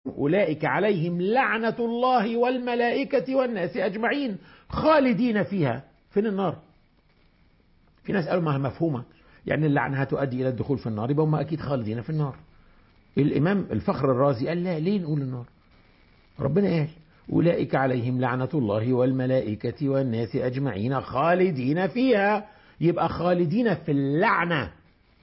أولئك عليهم لعنة الله والملائكة والناس أجمعين خالدين فيها فين النار في ناس قالوا ما هي مفهومة يعني اللعنة هتؤدي إلى الدخول في النار يبقى هم أكيد خالدين في النار الإمام الفخر الرازي قال لا ليه نقول النار ربنا قال أولئك عليهم لعنة الله والملائكة والناس أجمعين خالدين فيها يبقى خالدين في اللعنة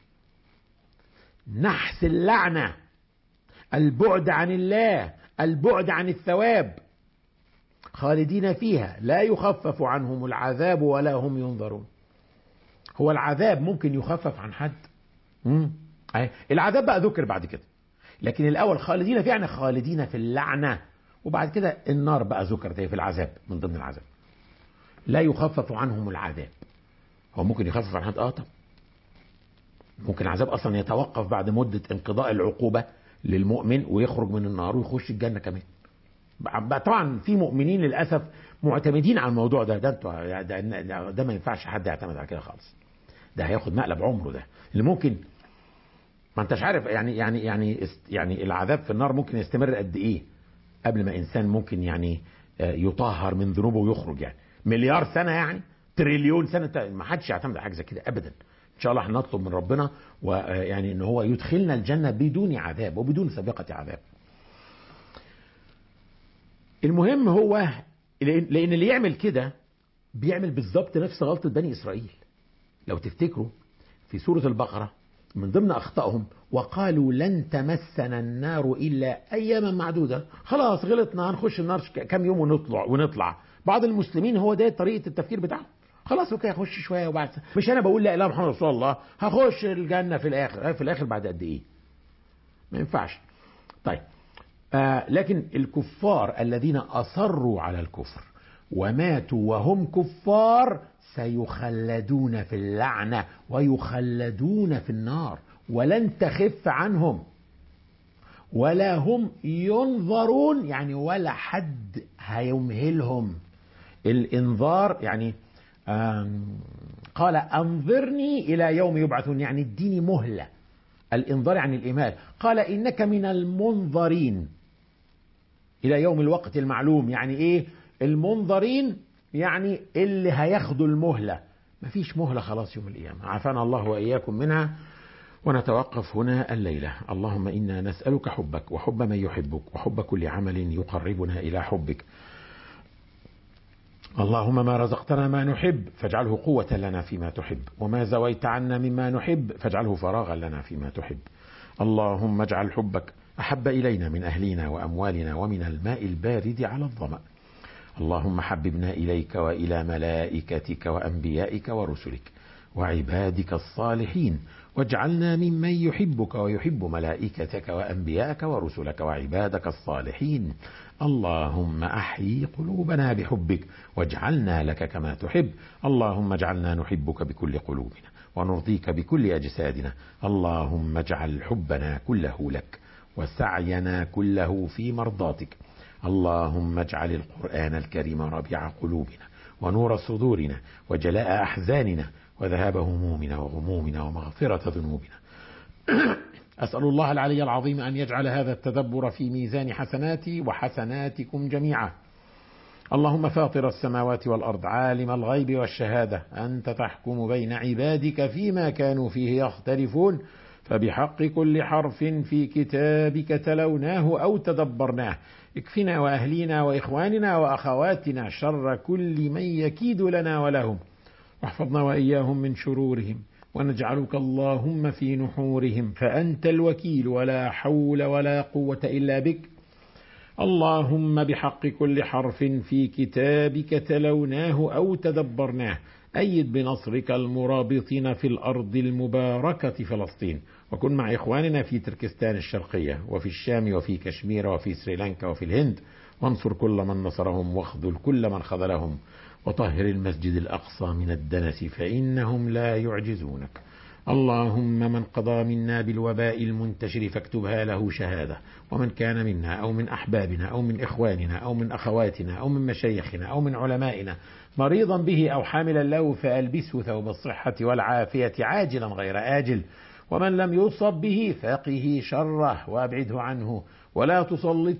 نحس اللعنة البعد عن الله البعد عن الثواب خالدين فيها لا يخفف عنهم العذاب ولا هم ينظرون هو العذاب ممكن يخفف عن حد مم. العذاب بقى ذكر بعد كده لكن الاول خالدين فيه يعني خالدين في اللعنه وبعد كده النار بقى ذكرت في العذاب من ضمن العذاب لا يخفف عنهم العذاب هو ممكن يخفف عن حد اه طب ممكن العذاب اصلا يتوقف بعد مده انقضاء العقوبه للمؤمن ويخرج من النار ويخش الجنه كمان طبعا في مؤمنين للاسف معتمدين على الموضوع ده ده انتوا ده, ده, ده ما ينفعش حد يعتمد على كده خالص ده هياخد مقلب عمره ده اللي ممكن ما انتش عارف يعني يعني يعني يعني العذاب في النار ممكن يستمر قد ايه قبل ما انسان ممكن يعني يطهر من ذنوبه ويخرج يعني مليار سنه يعني تريليون سنه ما حدش يعتمد على حاجه زي كده ابدا ان شاء الله هنطلب من ربنا ويعني ان هو يدخلنا الجنه بدون عذاب وبدون سابقه عذاب المهم هو لان اللي يعمل كده بيعمل بالظبط نفس غلطه بني اسرائيل لو تفتكروا في سوره البقره من ضمن اخطائهم وقالوا لن تمسنا النار الا اياما معدوده خلاص غلطنا هنخش النار كام يوم ونطلع ونطلع بعض المسلمين هو ده طريقه التفكير بتاعهم خلاص اوكي هخش شويه وبعد مش انا بقول لا اله الا محمد رسول الله هخش الجنه في الاخر في الاخر بعد قد ايه ما ينفعش طيب آه لكن الكفار الذين اصروا على الكفر وماتوا وهم كفار سيخلدون في اللعنه ويخلدون في النار ولن تخف عنهم ولا هم ينظرون يعني ولا حد هيمهلهم الانذار يعني قال انظرني الى يوم يبعثون يعني اديني مهله الانذار يعني الامهال قال انك من المنظرين الى يوم الوقت المعلوم يعني ايه المنظرين يعني اللي هياخدوا المهله مفيش مهله خلاص يوم القيامه عافانا الله واياكم منها ونتوقف هنا الليله اللهم انا نسالك حبك وحب من يحبك وحب كل عمل يقربنا الى حبك اللهم ما رزقتنا ما نحب فاجعله قوة لنا فيما تحب وما زويت عنا مما نحب فاجعله فراغا لنا فيما تحب اللهم اجعل حبك أحب إلينا من أهلنا وأموالنا ومن الماء البارد على الظمأ اللهم حببنا إليك وإلى ملائكتك وأنبيائك ورسلك وعبادك الصالحين واجعلنا ممن يحبك ويحب ملائكتك وأنبيائك ورسلك وعبادك الصالحين اللهم أحيي قلوبنا بحبك واجعلنا لك كما تحب اللهم اجعلنا نحبك بكل قلوبنا ونرضيك بكل أجسادنا اللهم اجعل حبنا كله لك وسعينا كله في مرضاتك اللهم اجعل القرآن الكريم ربيع قلوبنا ونور صدورنا وجلاء أحزاننا وذهاب همومنا وغمومنا ومغفرة ذنوبنا أسأل الله العلي العظيم أن يجعل هذا التدبر في ميزان حسناتي وحسناتكم جميعا اللهم فاطر السماوات والأرض عالم الغيب والشهادة أنت تحكم بين عبادك فيما كانوا فيه يختلفون فبحق كل حرف في كتابك تلوناه أو تدبرناه اكفنا وأهلينا وإخواننا وأخواتنا شر كل من يكيد لنا ولهم واحفظنا وإياهم من شرورهم ونجعلك اللهم في نحورهم فأنت الوكيل ولا حول ولا قوة إلا بك اللهم بحق كل حرف في كتابك تلوناه أو تدبرناه أيد بنصرك المرابطين في الأرض المباركة فلسطين وكن مع إخواننا في تركستان الشرقية وفي الشام وفي كشمير وفي سريلانكا وفي الهند وانصر كل من نصرهم واخذل كل من خذلهم وطهر المسجد الأقصى من الدنس فإنهم لا يعجزونك اللهم من قضى منا بالوباء المنتشر فاكتبها له شهادة ومن كان منا أو من أحبابنا أو من إخواننا أو من أخواتنا أو من مشايخنا أو من علمائنا مريضا به أو حاملا له فألبسه ثوب الصحة والعافية عاجلا غير آجل ومن لم يصب به فقه شره وابعده عنه ولا تسلط